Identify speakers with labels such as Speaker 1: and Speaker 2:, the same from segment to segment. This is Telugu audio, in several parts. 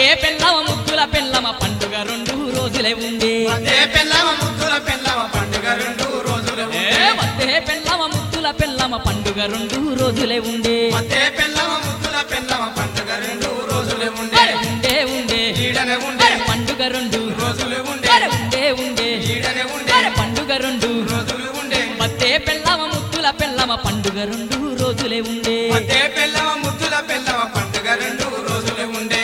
Speaker 1: వద్దే పెళ్ళమ ముద్దుల పెళ్ళమ పండుగ రెండు రోజులే ఉండే
Speaker 2: అదే పెళ్ళవ ముద్దుల పెళ్ళవ పండుగ రెండు రోజులు
Speaker 1: ఏ వద్దే పెళ్ళమ ముద్దుల పెళ్ళమ పండుగ రెండు రోజులే ఉండే
Speaker 2: అదే పెళ్ళవ ముద్దుల పెళ్ళవ పండుగ రెండు రోజులు ఉండే
Speaker 1: అరే ఉండే ఉండే
Speaker 2: ఈడనే ఉండే
Speaker 1: అరే పండుగ రెండు
Speaker 2: రోజులు ఉండే
Speaker 1: అరే ఉండే ఉండే
Speaker 2: ఈడనే ఉండే
Speaker 1: అరే పండుగ రెండు
Speaker 2: రోజులు ఉండే
Speaker 1: వద్దే పెళ్ళమ ముద్దుల పెళ్ళమ పండుగ రెండు రోజులే ఉండే
Speaker 2: అదే పెళ్ళవ ముద్దుల పెళ్ళవ పండుగ రెండు రోజులు ఉండే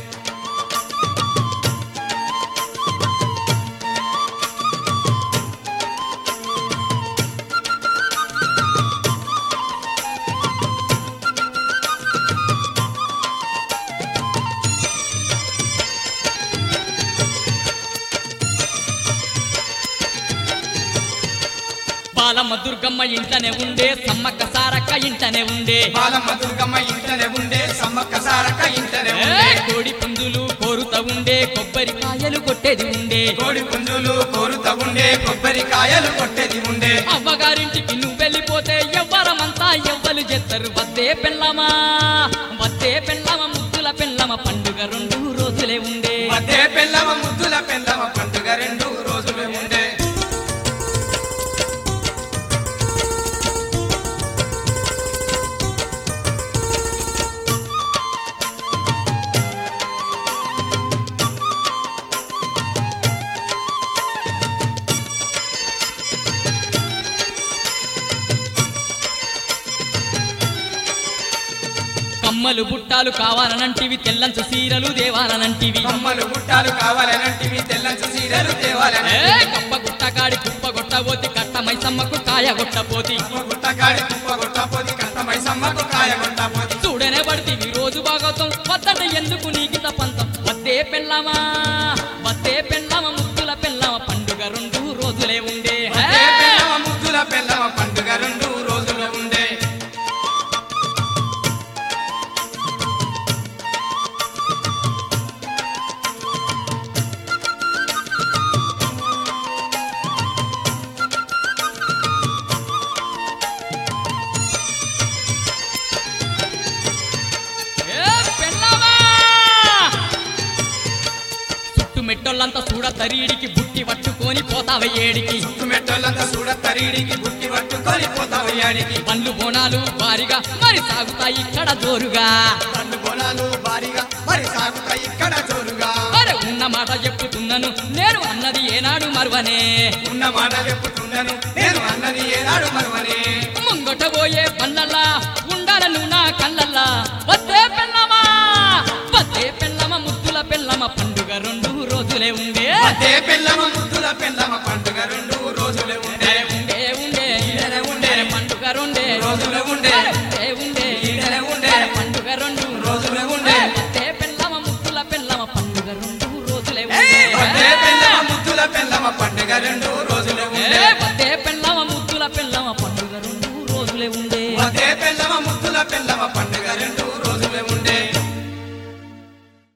Speaker 1: బాలమ్మ దుర్గమ్మ ఇంట్లోనే ఉండే సమ్మక్క సారక్క ఇంట్లోనే ఉండే
Speaker 2: బాలమ్మ దుర్గమ్మ ఇంటనే ఉండే సమ్మక్క సారక్క ఇంటనే
Speaker 1: ఏ
Speaker 2: ఉండే
Speaker 1: కోడి పుంజులు కోరుతా ఉండే కొబ్బరికాయలు కొట్టేది ఉండే
Speaker 2: కోడి పుంజులు కోరుతా ఉండే కొబ్బరికాయలు కొట్టేది ఉండే
Speaker 1: అవ్వగారింటికి నువ్వు వెళ్ళిపోతే ఎవ్వరమంతా ఎవ్వరు చేస్తారు వద్దే పెళ్ళమా వద్దే పెళ్ళమ ముద్దుల పెళ్ళమ పండుగ రెండు రోజులే ఉండే
Speaker 2: అదే పెళ్ళవ ముద్దుల పెళ్ళవ పండుగ రెండు రోజులు ఉండే
Speaker 1: కమ్మలు బుట్టాలు కావాలనంటివి తెల్లంచు సీరలు దేవాలనంటివి
Speaker 2: కమ్మలు గుట్టాలు కావాలనంటివి తెల్లంచు సీరలు
Speaker 1: ఏ
Speaker 2: తేవాలని
Speaker 1: కప్ప గుట్టగాడి కుప్ప కొట్టబోతి కట్ట మైసమ్మకు కాయ కొట్టపోతి
Speaker 2: గుట్టకాడి కుప్ప గుట్టపోతి కట్టమై సమ్మకు కాయ గుట్టపోతి
Speaker 1: చూడనే పడితివి రోజు భాగవతం వద్దట ఎందుకు నీకిత పంతం వద్దే పెళ్ళమా వద్దే పెళ్ళమ ముద్దుల పెళ్ళమ పండుగ రెండు రోజులే ఉండే హే!
Speaker 2: అదే పెళ్ళవ ముద్దుల పెళ్ళవ పండుగ రెండు రోజులు ఉండే
Speaker 1: ఏ పెళ్ళమా చుట్టు మెట్టోళ్ళంతా చూడ తరీడికి బుట్టి పట్టుకొని పోతావ ఏడికి
Speaker 2: మెట్టోళ్ళంతా చూడ తరీడికి బుట్టి పట్టుకొని పోతావు యాడికి
Speaker 1: పండ్లు బోనాలు భారీగా మరి సాగుతాయి ఇక్కడ జోరుగా
Speaker 2: పండు బోనాలు భారీగా మరి సాగుతాయి ఇక్కడ జోరుగా
Speaker 1: అరే ఉన్న మాట చెప్పుతున్నాను నేను అన్నది ఏనాడు మరువనే
Speaker 2: ఉన్న మాట చెప్పుతున్నాను నేను అన్నది ఏనాడు మరువనే
Speaker 1: ముంగట పోయే పల్లల్లా ఉండాలను నా కళ్ళల్లా వద్దే పెళ్ళమా వద్దే పెళ్ళమ ముద్దుల పెళ్ళమ పండుగ రెండు రోజులే ఉండే
Speaker 2: అదే పెళ్ళమ ముద్దుల పెళ్ళమ పండుగ రెండు రోజులు ఉండే
Speaker 1: ఉండే ఉండే
Speaker 2: ఈడనే ఉండే
Speaker 1: పండుగ రెండే
Speaker 2: రోజులు ఉండే
Speaker 1: ఉండే ఉండే
Speaker 2: ఈడనే ఉండే
Speaker 1: పండుగ రెండు
Speaker 2: రోజులు ఉండే
Speaker 1: వద్దే పెళ్ళమ ముద్దుల పెళ్ళమ పండుగ రెండు రోజులే
Speaker 2: అదే
Speaker 1: ఉండే
Speaker 2: పెళ్ళమ ముద్దుల పెళ్ళమ పండుగ రెండు